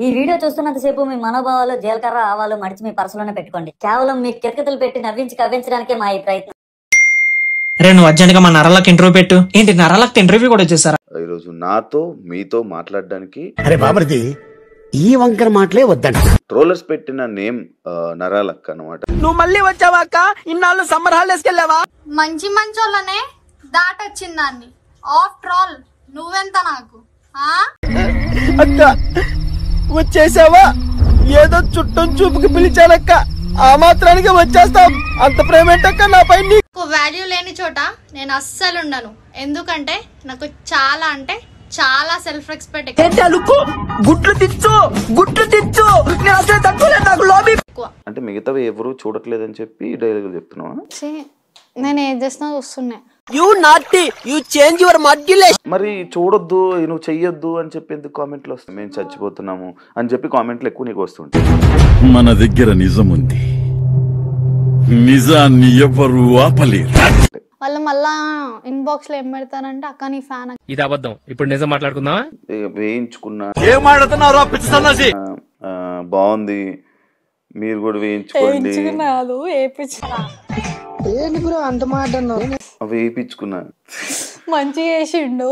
ఈ వీడియో చూస్తున్నంతసేపు మీ మనోభావాలు జీలకర్ర ఆవాలు మడిచి మీ పర్సులోనే పెట్టుకోండి కేవలం మీ కిరకతలు పెట్టి నవ్వించి కవ్వించడానికే మా ఈ ప్రయత్నం రే నువ్వు అర్జెంట్ గా మా నరలకు ఇంటర్వ్యూ పెట్టు ఏంటి నరలకు ఇంటర్వ్యూ కూడా వచ్చేసారా ఈరోజు నాతో మీతో మాట్లాడడానికి అరే బామర్ది ఈ వంకర మాటలే వద్దంట ట్రోలర్స్ పెట్టిన నేమ్ నరాలక్క అనమాట నువ్వు మళ్ళీ వచ్చావా అక్క ఇన్నాళ్ళు సమ్మర్ హాలిడేస్ వెళ్ళావా మంచి మంచోళ్ళనే దాటొచ్చింది దాన్ని ఆఫ్టర్ ఆల్ నువ్వెంత నాకు ఆ అక్క వచ్చేసావా ఏదో చుట్టం చూపుకి పిలిచానక్క ఆ మాత్రానికి వచ్చేస్తాం అంత ప్రేమేంటక్క నా పై నాకు వాల్యూ లేని చోట నేను అస్సలు ఉండను ఎందుకంటే నాకు చాలా అంటే చాలా సెల్ఫ్ రెస్పెక్ట్ అలుకు గుట్లు తిచ్చు గుట్లు తిచ్చు నేను అసలు తక్కువ నాకు లోబీ ఎక్కువ అంటే మిగతావి ఎవరు చూడట్లేదని చెప్పి డైలాగులు చెప్తున్నావా నేను ఏం చేసినా చూస్తున్నా you naughty you change your మడ్యులేషన్ మరి చూడొద్దు నువ్వు చెయ్యొద్దు అని చెప్పి ఎందుకు కామెంట్లు వస్తాయి మేము చచ్చిపోతున్నాము అని చెప్పి కామెంట్లు ఎక్కువ నీకు వస్తుంటాయి మన దగ్గర నిజముంది నిజాన్ని ఎవరు ఆపలేరు వాళ్ళు మళ్ళా ఇన్బాక్స్ లో ఏం పెడతారంటే అక్క నీ ఫ్యాన్ ఇది అబద్ధం ఇప్పుడు నిజం మాట్లాడుకుందామా ఏ, వేయించుకున్నా ఏం ఆడుతున్నారు పిచ్చి సన్నాసి ఆ, బాగుంది మీరు కూడా వేయించుకోండి కాదు ఏపించి వేయించుకున్నా మంచిగా చేసిండు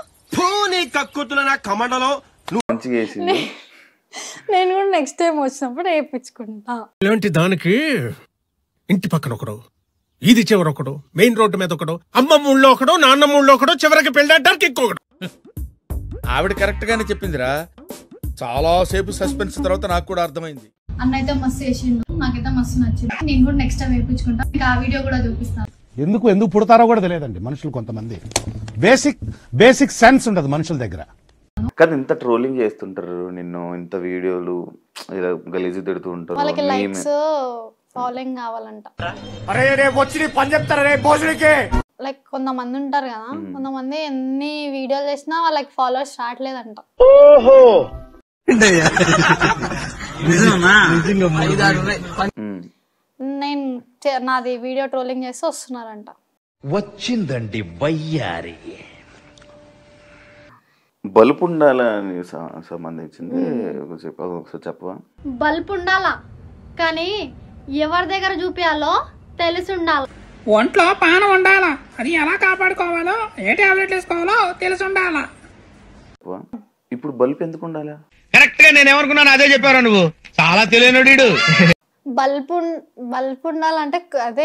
మంచిగా వేసింది నేను కూడా నెక్స్ట్ టైం వచ్చినప్పుడు వేయించుకుంటా ఇలాంటి దానికి ఇంటి పక్కన ఒకడు ఇది చివర ఒకడు మెయిన్ రోడ్డు మీద ఒకడు అమ్మమ్మ ఊళ్ళో ఒకడు నాన్నమ్మ ఊళ్ళో ఒకడు చివరికి పెళ్ళడానికి ఇంకొకడు ఆవిడ కరెక్ట్ గానే చెప్పిందిరా చాలా సేపు సస్పెన్స్ తర్వాత నాకు కూడా అర్థమైంది అన్న అయితే మస్తు చేసిండు నాకైతే మస్తు నచ్చింది నేను కూడా నెక్స్ట్ టైం వేయించుకుంటా మీకు ఆ వీడియో కూడా చూపిస్తాను ఎందుకు ఎందుకు పుడతారో కూడా తెలియదండి మనుషులు కొంతమంది బేసిక్ బేసిక్ సెన్స్ ఉండదు మనుషుల దగ్గర కానీ ఇంత ట్రోలింగ్ చేస్తుంటారు నిన్ను ఇంత వీడియోలు ఇలా గలీజు తిడుతూ ఉంటారు వాళ్ళకి meme. లైక్స్ ఫాలోయింగ్ కావాలంట అరే రేపు వచ్చి పని చెప్తారా రేపు భోజనకే లైక్ కొంతమంది ఉంటారు కదా కొంతమంది ఎన్ని వీడియోలు చేసినా వాళ్ళకి ఫాలోవర్స్ రావట్లేదంట ఉమ్. నేను చే- నాది వీడియో ట్రోలింగ్ చేస్తే వస్తున్నారంట వచ్చిందండి వయ్యారి బలుపు ఉండాలని స- సంబంధించింది ఒకసారి చెప్ప ఒకసారి చెప్పవా బల్బ్ ఉండాలా కానీ ఎవరి దగ్గర చూపించాలో తెలిసి ఉండాలి ఒంట్లో పానం ఉండాలా అది ఎలా కాపాడుకోవాలో ఏ టాబ్లెట్లు వేసుకోవాలో తెలిసి ఉండాలా చెప్పవా? ఇప్పుడు బల్బ్ ఎందుకు ఉండాలా కరెక్ట్ గా నేను ఏమనుకున్నాను అదే చెప్పారా నువ్వు చాలా తెలియనుడు బల్బ్ ఉన్- బల్బ్ ఉండాలంటే క- అదే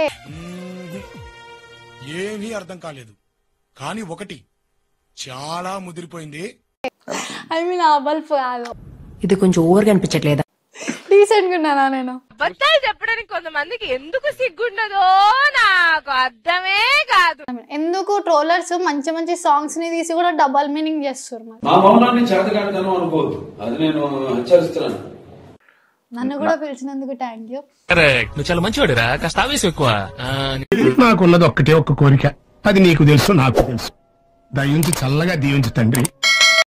ఏమీ అర్థం కాలేదు కానీ ఒకటి చాలా ముదిరిపోయింది ఐ మీన్ ఆ బల్బ్ కాదు ఇది కొంచెం ఓవర్గా అనిపించట్లేదా డీసెంట్ గా ఉన్నానా నేను అబద్ధాలు చెప్పడానికి కొంతమందికి ఎందుకు సిగ్గుండదో నాకు అర్థమే కాదు ఎందుకు ట్రోలర్స్ మంచి మంచి సాంగ్స్ ని తీసి కూడా డబల్ మీనింగ్ చేస్తారు మరి నా మౌనాన్ని చేతకాడతాను అనుకోవద్దు అది నేను హెచ్చరిస్తున్నాను నన్ను కూడా పిలిచినందుకు థ్యాంక్ యూ కరెక్ట్ నువ్వు చాలా మంచివాడురా కాస్త ఆవేశం ఎక్కువ ఆ, నాకున్నది ఒక్కటే ఒక్క కోరిక అది నీకు తెలుసు నాకు తెలుసు దయించి చల్లగా దీవించు తండ్రి